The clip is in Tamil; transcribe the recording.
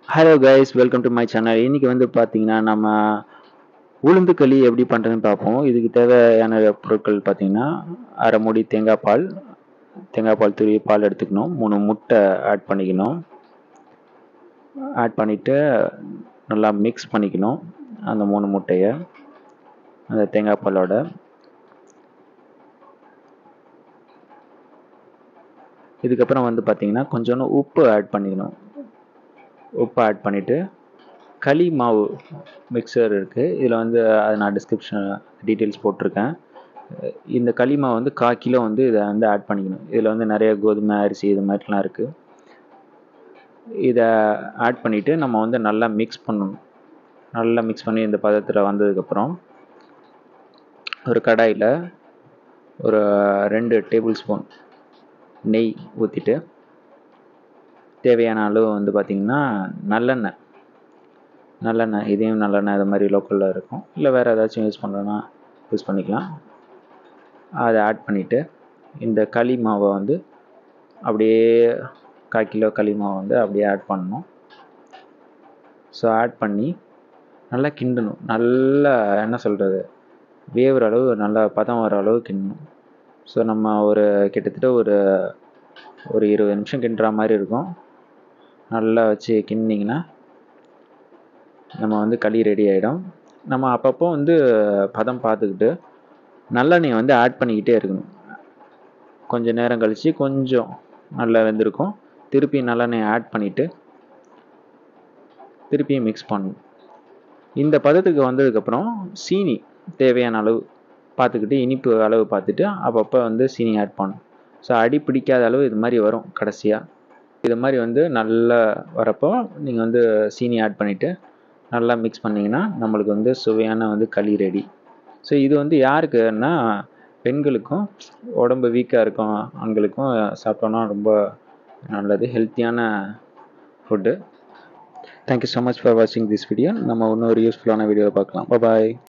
hello guys welcome to my channel இன்னைக்கு வந்து பார்த்தீங்கன்னா நம்ம உளுந்து களி எப்படி பண்ணுறதுன்னு பார்ப்போம் இதுக்கு தேவையான பொருட்கள் பார்த்தீங்கன்னா அரை மூடி தேங்காய் பால் தேங்காய் பால் துருவி பால் எடுத்துக்கணும் மூணு முட்டை ஆட் பண்ணிக்கணும் ஆட் பண்ணிவிட்டு நல்லா மிக்ஸ் பண்ணிக்கணும் அந்த மூணு முட்டையை அந்த தேங்காய் பாலோட இதுக்கப்புறம் வந்து பார்த்தீங்கன்னா கொஞ்சோண்டு உப்பு ஆட் பண்ணிக்கணும் உப்பு ஆட் பண்ணிவிட்டு களி மாவு மிக்சர் இருக்குது இதில் வந்து அதை நான் டிஸ்கிரிப்ஷன் டீட்டெயில்ஸ் போட்டிருக்கேன் இந்த களி மாவு வந்து கால் கிலோ வந்து இதை வந்து ஆட் பண்ணிக்கணும் இதில் வந்து நிறைய கோதுமை அரிசி இது மாதிரிலாம் இருக்குது இதை ஆட் பண்ணிவிட்டு நம்ம வந்து நல்லா மிக்ஸ் பண்ணணும் நல்லா மிக்ஸ் பண்ணி இந்த பதத்தில் வந்ததுக்கப்புறம் ஒரு கடாயில் ஒரு ரெண்டு டேபிள் ஸ்பூன் நெய் ஊற்றிட்டு தேவையான அளவு வந்து பார்த்திங்கன்னா நல்லெண்ணெய் நல்லெண்ணெய் இதையும் நல்லெண்ணெய் அது மாதிரி லோக்கலில் இருக்கும் இல்லை வேறு ஏதாச்சும் யூஸ் பண்ணுறோன்னா யூஸ் பண்ணிக்கலாம் அதை ஆட் பண்ணிவிட்டு இந்த களி மாவை வந்து அப்படியே கால் கிலோ களி மாவை வந்து அப்படியே ஆட் பண்ணணும் ஸோ ஆட் பண்ணி நல்லா கிண்டணும் நல்லா என்ன சொல்கிறது வேவுற அளவு நல்லா பதம் வர அளவு கிண்டணும் ஸோ நம்ம ஒரு கிட்டத்தட்ட ஒரு ஒரு இருபது நிமிஷம் கிண்டுற மாதிரி இருக்கும் நல்லா வச்சு கிண்டிங்கன்னா நம்ம வந்து களி ரெடி ஆகிடும் நம்ம அப்பப்போ வந்து பதம் பார்த்துக்கிட்டு நல்லெண்ணெய் வந்து ஆட் பண்ணிக்கிட்டே இருக்கணும் கொஞ்சம் நேரம் கழித்து கொஞ்சம் நல்லா வெந்திருக்கும் திருப்பி நல்லெண்ணெய் ஆட் பண்ணிவிட்டு திருப்பியும் மிக்ஸ் பண்ணணும் இந்த பதத்துக்கு வந்ததுக்கப்புறம் சீனி தேவையான அளவு பார்த்துக்கிட்டு இனிப்பு அளவு பார்த்துட்டு அப்பப்போ வந்து சீனி ஆட் பண்ணணும் ஸோ அடி பிடிக்காத அளவு இது மாதிரி வரும் கடைசியாக இது மாதிரி வந்து நல்லா வரப்போ நீங்கள் வந்து சீனி ஆட் பண்ணிவிட்டு நல்லா மிக்ஸ் பண்ணிங்கன்னா நம்மளுக்கு வந்து சுவையான வந்து களி ரெடி ஸோ இது வந்து யாருக்குன்னா பெண்களுக்கும் உடம்பு வீக்காக இருக்கும் ஆண்களுக்கும் சாப்பிட்டோன்னா ரொம்ப நல்லது ஹெல்த்தியான food thank you so much for வாட்சிங் திஸ் வீடியோ நம்ம இன்னொரு யூஸ்ஃபுல்லான வீடியோவை பார்க்கலாம் பாய்